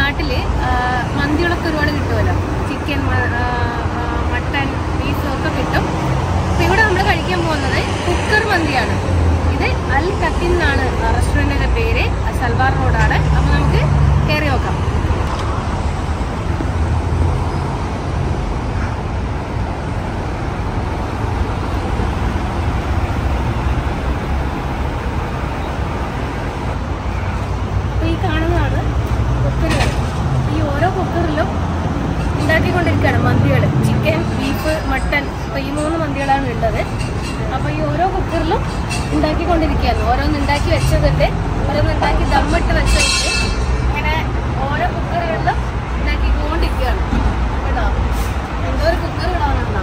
നാട്ടിൽ മന്തികളൊക്കെ ഒരുപാട് കിട്ടുമല്ലോ ചിക്കൻ മട്ടൺ ബീഫും ഒക്കെ കിട്ടും അപ്പോൾ ഇവിടെ നമ്മൾ കഴിക്കാൻ പോകുന്നത് കുക്കർ മന്തിയാണ് ഇത് അൽ കത്തിൻ എന്നാണ് റെസ്റ്റോറൻറ്റിൻ്റെ പേര് സൽവാർ റോഡാണ് അപ്പോൾ നമുക്ക് കയറി നോക്കാം അപ്പോൾ ഈ കാണുന്നതാണ് കുക്കറുകൾ ഈ ഓരോ കുക്കറിലും ഉണ്ടാക്കിക്കൊണ്ടിരിക്കുകയാണ് മന്തികൾ ചിക്കൻ ബീഫ് മട്ടൺ അപ്പോൾ ഈ മൂന്ന് മന്തികളാണ് ഉള്ളത് അപ്പോൾ ഈ ഓരോ കുക്കറിലും ഉണ്ടാക്കിക്കൊണ്ടിരിക്കുകയാണ് ഓരോന്ന് ഉണ്ടാക്കി വെച്ചതുണ്ട് ഓരോന്ന് ഉണ്ടാക്കി ദമ്മിട്ട് വെച്ചതുണ്ട് ഇങ്ങനെ ഓരോ കുക്കറുകളിലും ഉണ്ടാക്കിക്കൊണ്ടിരിക്കുകയാണ് കേട്ടോ എന്തോ ഒരു കുക്കറുകളാണെന്നാ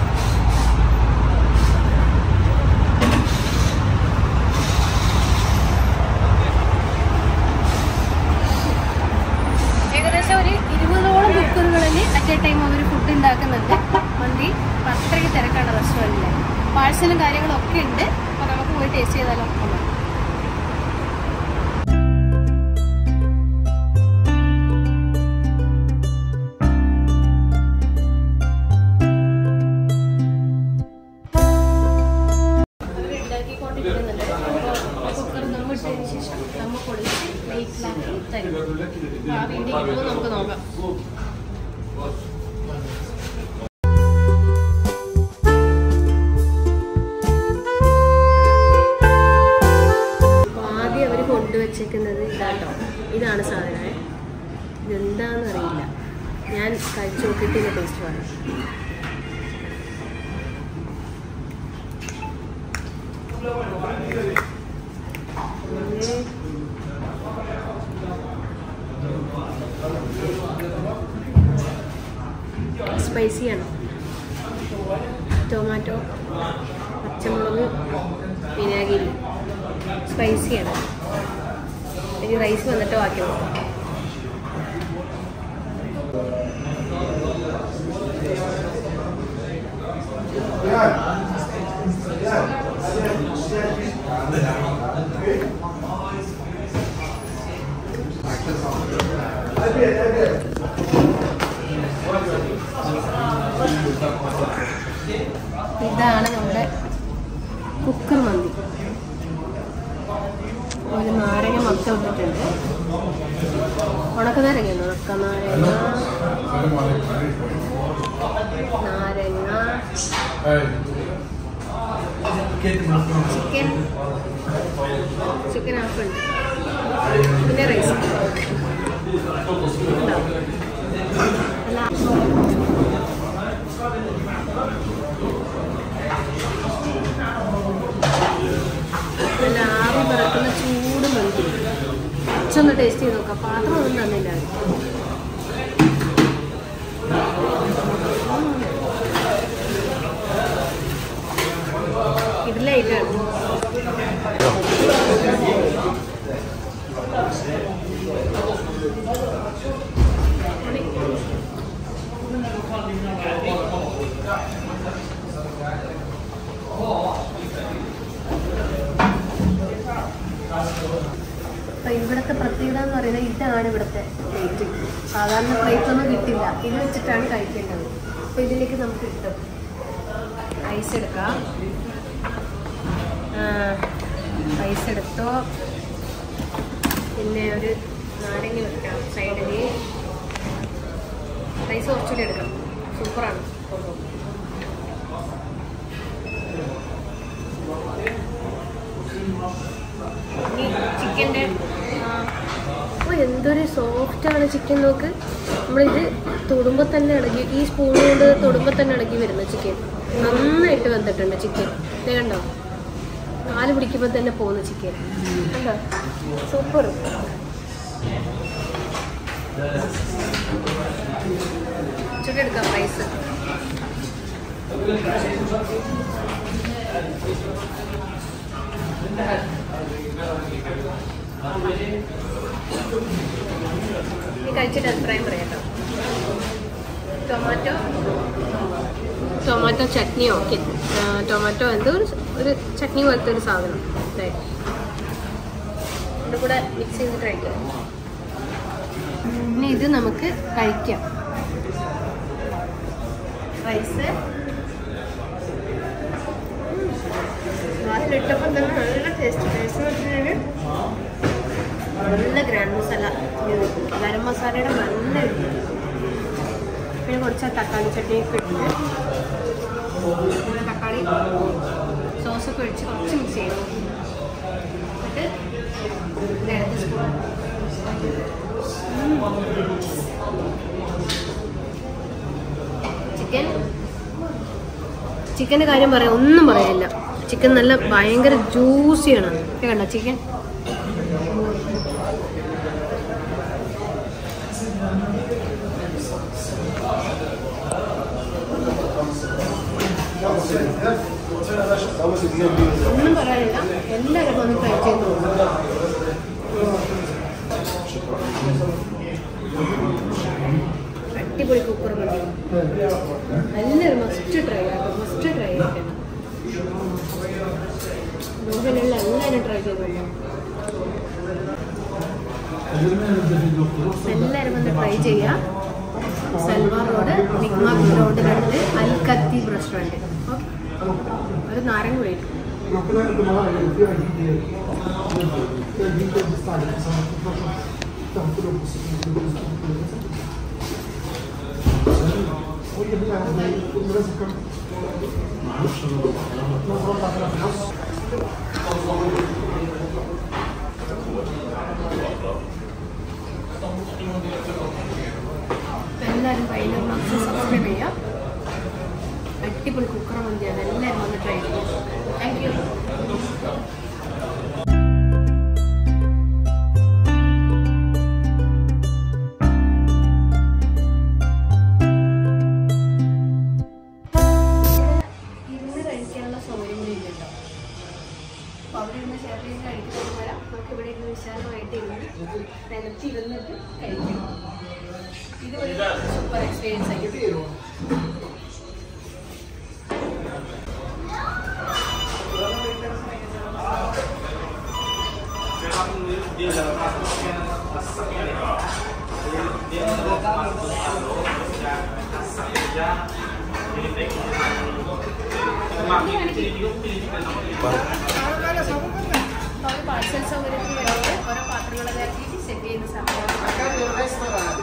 ഏകദേശം ഒരു ഇരുപതോളം കുക്കറുകളിൽ അറ്റ് എ ടൈം അവർ ഫുഡ് ഉണ്ടാക്കുന്നുണ്ട് മന്തി അപ്പൊ അത്രയ്ക്ക് തിരക്കാണ് റെസ്റ്റോറൻറ്റിൽ പാഴ്സലും കാര്യങ്ങളും ഒക്കെ ഉണ്ട് അപ്പൊ നമുക്ക് പോയി ടേസ്റ്റ് ചെയ്താലോ ഒന്ന്. അവര് ഉണ്ടാക്കിക്കൊണ്ടിരിക്കുന്നുണ്ട്. അപ്പൊ കുക്കർ ദമ്മിട്ടതിന് ശേഷം ദമ്മ പൊളിച്ച് പ്ലേറ്റിലാക്കി തരും അപ്പൊ ആ വീഡിയോ ഇടുമ്പോൾ നമുക്ക് നോക്കാം അപ്പൊ ആദ്യം അവർ കൊണ്ടുവച്ചേക്കുന്നത് ഇതാട്ടോ ഇതാണ് സാധനം ഇതെന്താന്ന് അറിയില്ല ഞാൻ കഴിച്ചു നോക്കിയിട്ട് ടേസ്റ്റ് പറയാം സ്പൈസിയാണ് ടൊമാറ്റോ പച്ചമുളക് വിനാഗിരി സ്പൈസിയാണ് ഇനി റൈസ് വന്നിട്ട് ബാക്കി നോക്കാം ഇതാണ് നമ്മുടെ കുക്കർ മന്തി ഒരു നാരങ്ങ മൊത്തം ഇട്ടിട്ടുണ്ട് ഉണക്കനാരങ്ങയാണ് ഉണക്കനാരങ്ങ നാരങ്ങ ചിക്കൻ ചിക്കൻ ഹാഫ് ഉണ്ട് പിന്നെ റൈസ് നല്ല ആവി പറക്കുന്ന ചൂട് മന്തി കുറച്ചൊന്ന് ടേസ്റ്റ് ചെയ്ത് നോക്കാം പാത്രം ഒന്നും തന്നില്ല അവര്. ഇതിലായിട്ടാണ് അപ്പൊ ഇവിടുത്തെ പ്രത്യേകത എന്ന് പറയുന്നത് ഇതാണ് ഇവിടുത്തെ പ്ലേറ്റ് സാധാരണ പ്ലേറ്റ് ഒന്നും കിട്ടില്ല ഇത് വെച്ചിട്ടാണ് കഴിക്കേണ്ടത് അപ്പൊ ഇതിലേക്ക് നമുക്ക് കിട്ടും ഐസ് എടുക്കാം ഐസ് എടുത്തോ പിന്നെ ഒരു നാരങ്ങ വെക്കാം സൈഡിൽ റൈസ് കുറച്ചുകൂടി എടുക്കാം സൂപ്പറാണ് ഇനി ചിക്കൻ്റെ ഓ എന്തൊരു സോഫ്റ്റാണ് ചിക്കൻ നോക്ക് നമ്മളിത് തൊടുമ്പോൾ തന്നെ ഇളകി ഈ സ്പൂൺ കൊണ്ട് തൊടുമ്പോൾ തന്നെ ഇളകി വരുന്ന ചിക്കൻ നന്നായിട്ട് വെന്തിട്ടുണ്ട് ചിക്കൻ ഇത് കണ്ടോ കാല് പിടിക്കുമ്പോൾ തന്നെ പോകുന്ന ചിക്കൻ കണ്ടോ സൂപ്പർ ചുട്ടെടുക്കാം റൈസ് ഇനി കഴിച്ചിട്ട് അഭിപ്രായം പറയാം കേട്ടോ ടൊമാറ്റോ ടൊമാറ്റോ ചട്നിയോ കി- ആ, ടൊമാറ്റോ എന്തോ ഒരു സ- ഒരു ചട്നി പോലത്തെ ഒരു സാധനം ദേ. ഇതിൻ്റെ കൂടെ മിക്സ് ചെയ്തിട്ട് കഴിക്കാം ഇനി ഇത് നമുക്ക് കഴിക്കാം റൈസ് വായിലിട്ടപ്പോൾ തന്നെ നല്ല ടേസ്റ്റ് ടേസ്റ്റ് എന്ന് വെച്ചിട്ടുണ്ടെങ്കിൽ നല്ല ഗ്രാൻഡ് മസാല ഗരം മസാലയുടെ നല്ല ഇത്. പിന്നെ കുറച്ച് തക്കാളി ചട്നിയൊക്കെ ഇട്ടിട്ട് പിന്നെ തക്കാളി സോസൊക്കെ ഒഴിച്ച് കുറച്ച് മിക്സ് ചെയ്യും എന്നിട്ട് രണ്ട് സ്പൂൺ ചിക്കൻ ചിക്കൻ്റെ കാര്യം പറയാം ഒന്നും പറയാനില്ല ചിക്കൻ നല്ല ഭയങ്കര ജ്യൂസിയാണ് ഇത് കണ്ടോ ചിക്കൻ ഒന്നും പറയാനില്ല എല്ലാവരും വന്ന് ട്രൈ ചെയ്ത് അടിപൊളി കുക്കർ മതി എല്ലാവരും മസ്റ്റ് ട്രൈ ആക്കാം മസ്റ്റ് ട്രൈ ആക്കണം നോക്കിലുള്ള എല്ലാവരും ട്രൈ ചെയ്ത് എല്ലാവരും വന്ന് ട്രൈ ചെയ്യാം സൽവാർ റോഡ് മിഗ്മാക് റോഡിനടുത്ത് അൽ കത്തീബ് റെസ്റ്റോറൻറ്റ് ഒരു നാരങ്ങ വേണ്ടി എല്ലാവരും പൈലർ മാക്സ് സബ്സ്ക്രൈബ് ചെയ്യാം അടിപൊളി കുക്കർ മന്തിയാണ് എല്ലാവരും വന്ന് ട്രൈ ചെയ്യാം താങ്ക് യു ഇരുന്ന് കഴിക്കാനുള്ള സൗകര്യങ്ങളില്ലല്ലോ അപ്പോൾ അവിടെ ഇരുന്ന് ഷെയർ ചെയ്ത് കഴിക്കുന്നത് പോലെ നമുക്ക് ഇവിടെ ഇരുന്ന് വിശാലമായിട്ട് ഇരുന്ന് നിലത്ത് ഇരുന്നിട്ട് കഴിക്കാം ഇത് ഒരു സൂപ്പർ എക്സ്പീരിയൻസ് ആയിരിക്കും അപ്പോൾ പാഴ്സൽ സൗകര്യത്തിന് വേണ്ടി ഓരോ പാത്രങ്ങളൊക്കെ ആക്കിയിട്ട് സെറ്റ് ചെയ്യുന്ന സമയമാണ്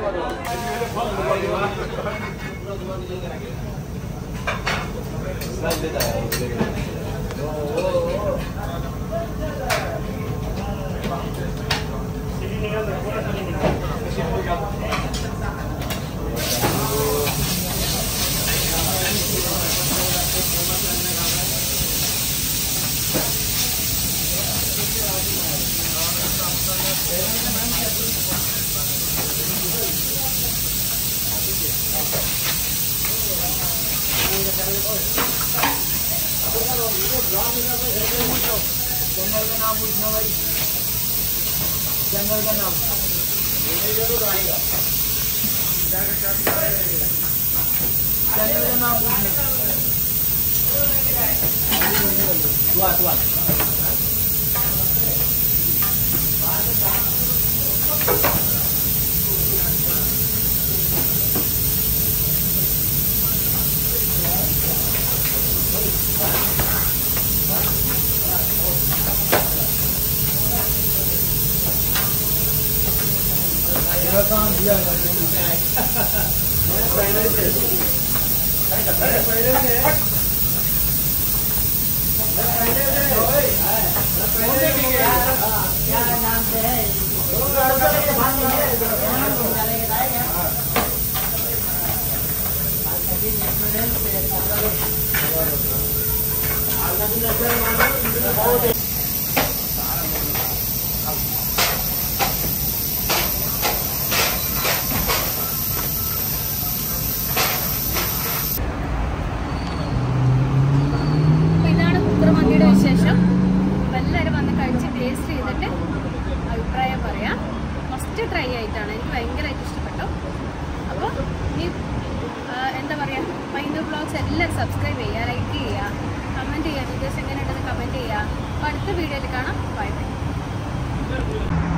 അപ്പോൾ ഇതാണ് കുക്കർമന്തിയുടെ വിശേഷം അപ്പോൾ എല്ലാവരും വന്ന് കഴിച്ച് ടേസ്റ്റ് ചെയ്തിട്ട് അഭിപ്രായം പറയാം ഫസ്റ്റ് ട്രൈ ആയിട്ടാണ് എനിക്ക് ഭയങ്കരമായിട്ട് ഇഷ്ടപ്പെട്ടു അപ്പോൾ ഈ ആ, എന്താ പറയുക മൈൻഡ് ബ്ലോഗ്സ് എല്ലാം സബ്സ്ക്രൈബ് ചെയ്യുക ലൈക്ക് ചെയ്യുക കമൻറ്റ് ചെയ്യുക വീഡിയോസ് എങ്ങനെയുണ്ടെന്ന് കമൻറ്റ് ചെയ്യുക അപ്പോൾ അടുത്ത വീഡിയോയിൽ കാണാം ബൈ ബൈ